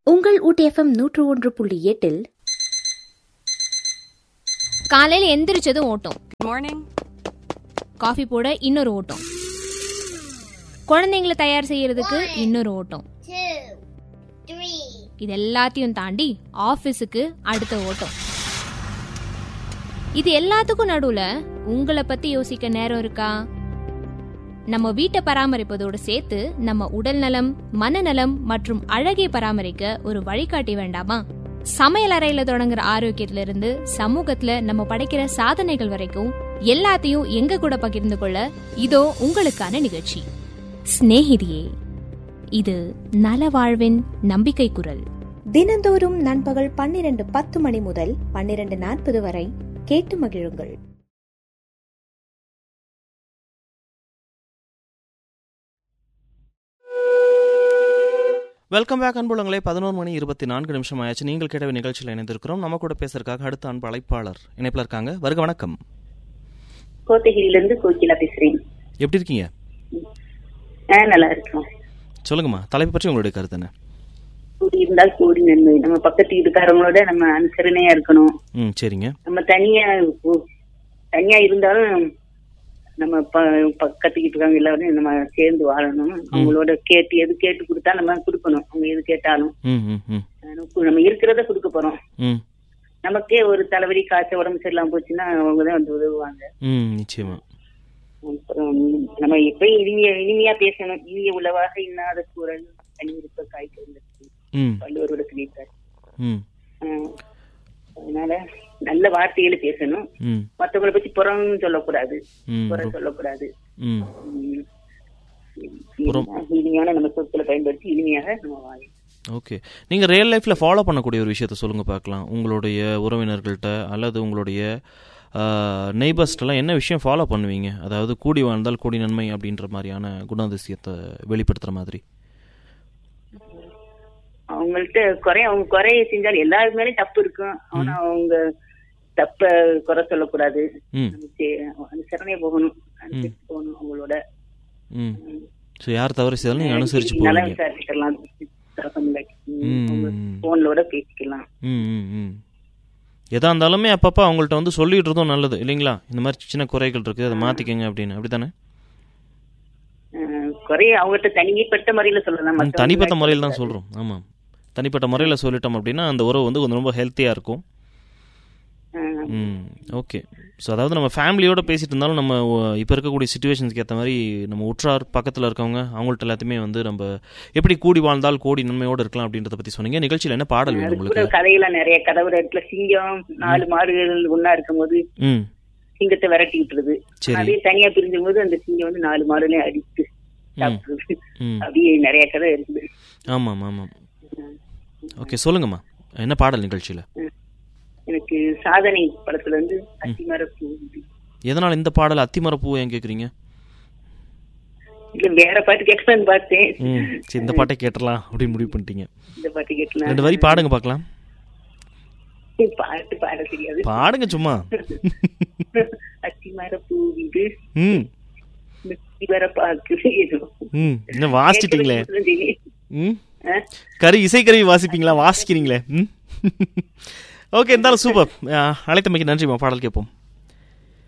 உங்கள் ஊட்டிஎஃப்எம் நூற்று ஒன்று புள்ளி எட்டில் காலையில எந்திரிச்சதும் ஓட்டம் மார்னிங் காஃபி போட இன்னொரு ஓட்டம் குழந்தைங்களை தயார் செய்யறதுக்கு இன்னொரு ஓட்டம் இது எல்லாத்தையும் தாண்டி ஆபீஸுக்கு அடுத்த ஓட்டம் இது எல்லாத்துக்கும் நடுவுல உங்களை பத்தி யோசிக்க நேரம் இருக்கா நம்ம வீட்டை பராமரிப்பதோடு சேர்த்து நம்ம உடல் நலம் மனநலம் மற்றும் அழகை பராமரிக்க ஒரு வழிகாட்டி வேண்டாமா சமையல் அறையில தொடங்குற ஆரோக்கியத்துல இருந்து சமூகத்துல நம்ம படைக்கிற சாதனைகள் வரைக்கும் எல்லாத்தையும் எங்க கூட பகிர்ந்து கொள்ள இதோ உங்களுக்கான நிகழ்ச்சி சிநேகிதியே இது நல வாழ்வின் நம்பிக்கை குரல் தினந்தோறும் நண்பகல் பன்னிரண்டு பத்து மணி முதல் பன்னிரண்டு நாற்பது வரை கேட்டு மகிழுங்கள் வெல்கம் பேக் அன்புள்ளங்களே பதினோரு மணி இருபத்தி நான்கு நிமிஷம் ஆயாச்சு நீங்கள் கேட்ட நிகழ்ச்சியில் இணைந்திருக்கிறோம் நம்ம கூட பேசுறதுக்காக அடுத்த அன்பு அழைப்பாளர் இணைப்பில் இருக்காங்க வருக வணக்கம் கோத்தகிரில இருந்து கோகிலா பேசுறேன் எப்படி இருக்கீங்க ஆ, நல்லா இருக்கோம் சொல்லுங்கம்மா தலைப்பு பற்றி உங்களுடைய கருத்து என்ன கூடி இருந்தால் கூடி நன்மை நம்ம பக்கத்து வீட்டுக்காரங்களோட நம்ம அனுசரணையா இருக்கணும் ம் சரிங்க நம்ம தனியா ஓ, தனியா இருந்தாலும் நம்ம ப- பக்கத்து வீட்டுக்காரங்க எல்லாரும் நம்ம சேர்ந்து வாழணும் அவங்களோட கேட்டு எது கேட்டு கொடுத்தா நம்ம கொடுக்கணும் அவங்க எது கேட்டாலும் ம் ம் ம் நமக்கு நம்ம இருக்கிறத கொடுக்க போறோம் ம் நமக்கே ஒரு தலைவலி காய்ச்சல் உடம்பு சரியில்லாம போச்சுன்னா அவங்க தான் வந்து உதவுவாங்க ம் நிச்சயமா அப்புறம் நம்ம எப்பயும் இனிமையா இனிமையா பேசணும் இனிய உளவாக இன்னாத குரல் தனி இருப்ப காய்ச்சல் ம் வள்ளுவரோட சொல்லியிருக்காரு ம் ஆஹ் அதனால நல்ல வார்த்தைகளை பேசணும் ம் மத்தவங்களை பத்தி புறம் சொல்லக்கூடாது ம் புற சொல்லக்கூடாது ம் உம் புறம். இனிமையான நம்ம சொற்களை பயன்படுத்தி இனிமையாக நம்ம வாழணும் ஓகே நீங்கள் ரியல் லைஃப்பில் ஃபாலோ பண்ணக்கூடிய ஒரு விஷயத்த சொல்லுங்கள் பார்க்கலாம் உங்களுடைய உறவினர்கள்ட்ட அல்லது உங்களுடைய நெய்பர்ஸ்டெல்லாம் என்ன விஷயம் ஃபாலோ பண்ணுவீங்க அதாவது கூடி வாழ்ந்தால் கூடி நன்மை அப்படின்ற மாதிரியான குணாதிசயத்தை வெளிப்படுத்துகிற மாதிரி அவங்கள்ட்ட குறை அவங்க குறைய செஞ்சாலும் எல்லாரு மேலயும் தப்பு இருக்கும் ஆனா அவங்க தப்ப குறை சொல்லக்கூடாது ம் நம்ம சே- அனுசரணையா போகணும் அனுசரிச்சு போகணும் அவங்களோட ம் ஸோ யார் தவறு செய்தாலும் நீங்கள் அனுசரித்து நல்லா போவீங்க விசாரிச்சுக்கலாம் தரசம் இல்லை ம். போன்லோட பேசிக்கலாம் ம் ம் ம் எதா இருந்தாலுமே அப்பப்போ அவங்கள்ட்ட வந்து சொல்லிட்டு இருந்தோம் நல்லது இல்லைங்களா இந்த மாதிரி சின்ன குறைகள் இருக்குது அதை மாற்றிக்கங்க அப்படின்னு அப்படி தானே ஆஹ் குறைய அவங்ககிட்ட தனிப்பட்ட முறையில சொல்லலாம் மத்தவங்க தனிப்பட்ட முன்னாடி முறையில் தான் சொல்லக்கூடாது. சொல்கிறோம் ஆமாம் தனிப்பட்ட முறையில் சொல்லிட்டோம் அப்படின்னா அந்த உறவு வந்து கொஞ்சம் ரொம்ப ஹெல்த்தியாக இருக்கும் ஆஹ் ம் ஓகே ஸோ அதாவது நம்ம ஃபேமிலியோட பேசிட்டு இருந்தாலும் நம்ம இப்போ இருக்கக்கூடிய சுச்சுவேஷன்ஸ்க்கு ஏற்ற மாதிரி நம்ம உற்றார் பக்கத்தில் இருக்கவங்க அவங்கள்ட்ட எல்லாத்தையுமே வந்து நம்ம எப்படி கூடி வாழ்ந்தால் கோடி நன்மையோடு இருக்கலாம் அப்படின்றத பற்றி சொன்னீங்க நிகழ்ச்சியில் என்ன பாடல் வேணும் அதுக்கு கூட உங்களுக்கு கதையெல்லாம் நிறைய கதை ஒரு இடத்துல சிங்கம் நாலு மாடுகள் ஒன்னா இருக்கும்போது ம் சிங்கத்தை விரட்டி விட்டுருது சரி. அதே தனியா பிரிஞ்சும் போது அந்த சிங்கம் வந்து நாலு மாடுகளையும் அடித்து சாப்பிடுறது ம் அப்படியே நிறைய கதை இருக்குது ஆமாம் ஆமாம் ஓகே சொல்லுங்கம்மா என்ன பாடல் நிகழ்ச்சியில் எனக்கு சாதனை படத்துல இருந்து அத்திமர பூ எதனால் இந்த பாடல் அத்திமரப்பூ ஏன் கேட்குறீங்க இல்ல வேற பாட்டு கேட்கலான்னு பார்த்தேன் ம் சரி இந்த பாட்டை கேட்டலாம் அப்படின்னு முடிவு பண்ணிட்டீங்க இந்த பாட்டு கேட்கலாம் ரெண்டு வரி பாடுங்க பார்க்கலாம் பாட்டு பாட தெரியாது பாடுங்க சும்மா அத்திமர பூ இது ம் வர பாக்கு ம் என்ன வாசிச்சிட்டீங்களே தெரியும். ம் ஆ? கரு இசைக்கருவி வாசிப்பீங்களா வாசிக்கிறீங்களே ம் ஓகே இருந்தாலும் சூப்பர் அழைத்தமைக்கு நன்றிம்மா பாடல் கேட்போம்